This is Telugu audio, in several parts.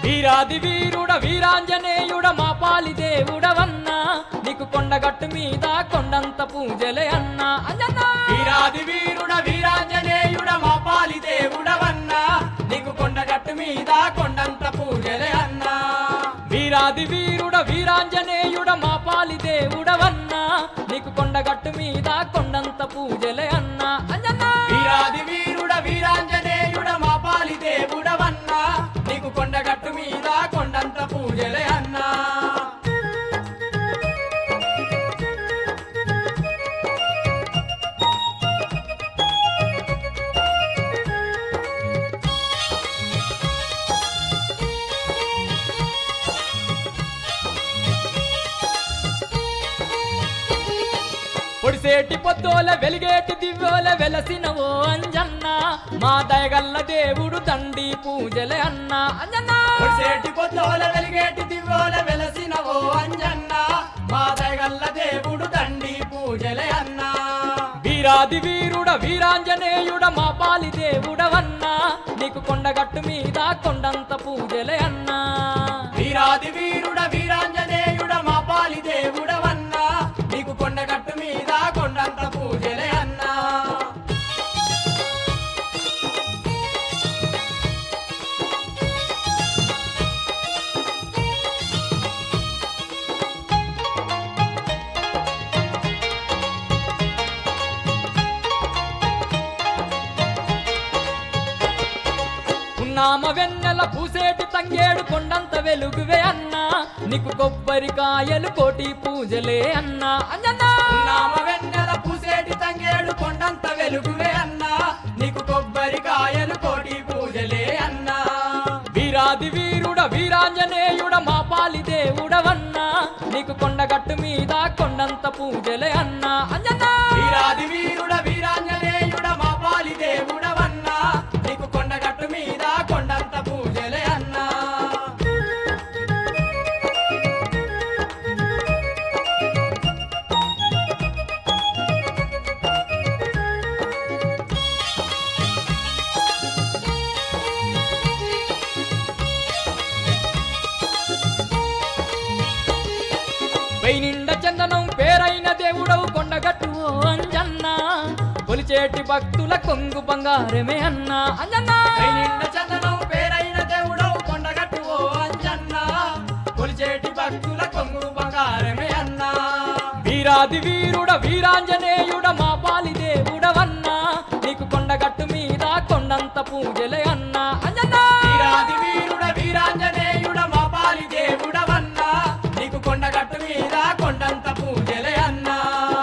వీరాది వీరుడ వీరాంజనేయుడ మా పాలి దేవుడవన్నా నీకు కొండగట్టు మీద కొండంత పూజలే అన్నా అంజన్నా వీరాది వీరుడ వీరాంజనేయుడ మా పాలి దేవుడవన్నా నీకు కొండగట్టు మీద కొండంత పూజలే అన్నా వీరాది వీరుడ వీరాంజనేయుడ మా పాలి దేవుడవన్నా నీకు కొండగట్టు మీద కొండంత పూజలే అన్నా అంజన్నా వీరాది వీరుడ వీరాంజనేయుడ మా పాలి దేవుడవన్నా నీకు కొండగట్టు మీద కొండంత పూజలే అన్నా పొడిసేటి పొద్దోల వెలిగేటి దివ్యోల వెలసినవో అంజన్న మా దయగల్ల దేవుడు తండి పూజలే అన్నా అంజన్నా పొడిసేటి పొద్దోల వెలిగేటి దివ్యోల వెలసిన ఓ అంజన్న మా దయగల్ల దేవుడు తండి పూజలే అన్నా వీరాది వీరుడ వీరాంజనేయుడ మా పాలి దేవుడవన్నా నీకు కొండగట్టు మీద కొండంత పూజలే అన్నా వీరాది వీరుడ వీరాంజనేయుడ మా పాలి దేవుడవన్నా నీకు కొండగట్టు మీద కొండంత పూజలే అన్నా ఉన్నామ వెన్నెల పూసేటి తంగేడు కొండంత వెలుగువే అన్నా నీకు కొబ్బరికాయలు కోటి పూజలే అన్నా అంజన్నా నామ వెన్నెల పూసేటి తంగేడు కొండంత వెలుగువే అన్నా నీకు కొబ్బరికాయలు కోటి పూజలే అన్నా వీరాది వీరుడ వీరాంజనేయుడ మా పాలి దేవుడవన్నా నీకు కొండగట్టు మీద కొండంత పూజలే అన్నా అంజన్నా వీరాది వీరుడ వీరాంజనేయుడ మా పాలి దేవుడవన్నా నీకు కొండగట్టు మీద కొండంత పూజలే అన్నా నిండ చందనం పేరైన దేవుడవు కొండగట్టు ఓ అంజన్న కొలిచేటి భక్తుల కొంగు బంగారమే అన్నా అంజన్నా పై నిండ చందనం పేరైన దేవుడవు కొండగట్టు ఓ అంజన్న కొలిచేటి భక్తుల కొంగు బంగారమే అన్నా వీరాది వీరుడ వీరాంజనేయుడ మా పాలి దేవుడవన్నా నీకు కొండగట్టు మీద కొండంత పూజలే అన్నా అంజన్నా వీరాది వీరుడ వీరాంజనేయుడ మా పాలి దేవుడవన్నా నీకు కొండగట్టు మీద కొండంత పూజలే అన్నా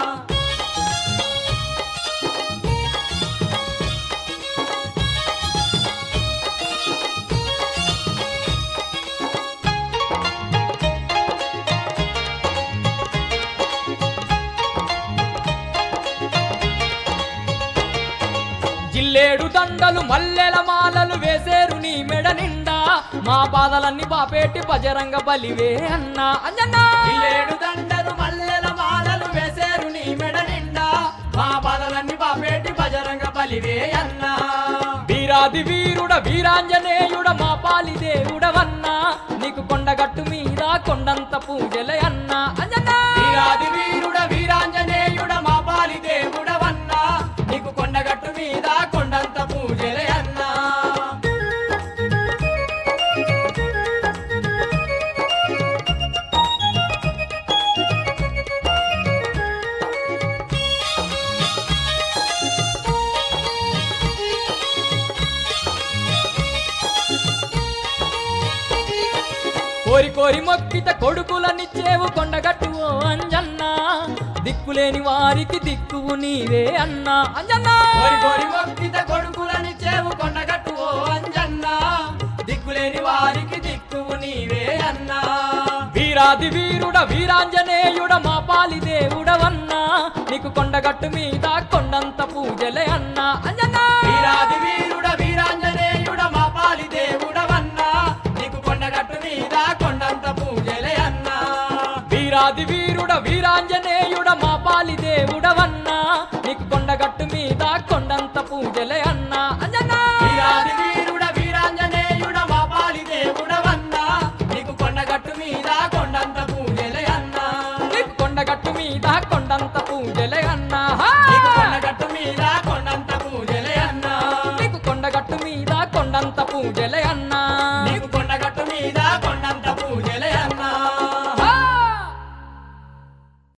జిల్లేడు దండలు మల్లెల మాలలు వేసేరు నీ మెడ నిండా మా బాధలన్నీ బాపేటి బజరంగ బలివే అన్నా అంజన్నా ఏడు దండలు మల్లెల మాలలు వేసేరు నీ మెడ నిండా మా బాధలన్నీ బాపేటి బజరంగ బలివే అన్నా వీరాది వీరుడ వీరాంజనేయుడ మా పాలి దేవుడవన్నా నీకు కొండగట్టు మీద కొండంత పూజలే అన్నా అంజన్నా వీరాది వీరుడ వీరాంజనేయుడ మా పాలి దేవుడవన్నా నీకు కొండగట్టు మీద కొండంత పూజలే అన్నా కోరి కోరి మొక్కిత కొడుకులనిచ్చేవు కొండగట్టు ఓ అంజన్న దిక్కులేని వారికి దిక్కువు నీవే అన్నా అంజన్నా కోరి కోరి మొక్కిత కొడుకులని చేవు కొండగట్టు ఓ అంజన్న దిక్కులేని వారికి దిక్కువు నీవే అన్నా వీరాది వీరుడ వీరాంజనేయుడ మా పాలి దేవుడవన్నా నీకు కొండగట్టు మీద కొండంత పూజలే అన్నా అంజన్నా వీరాది వీరుడ వీరాంజనేయుడ మా పాలి దేవుడవన్నా నీకు కొండగట్టు మీద కొండంత పూజలే అన్నా వీరాది వీరుడ వీరాంజనేయుడ మా పాలి దేవుడవన్నా నీకు కొండగట్టు మీద కొండంత పూజలే అన్నా అంజన్నా వీరాది వీరుడ వీరాంజనేయుడ మా పాలి దేవుడవన్నా పూజలే అన్న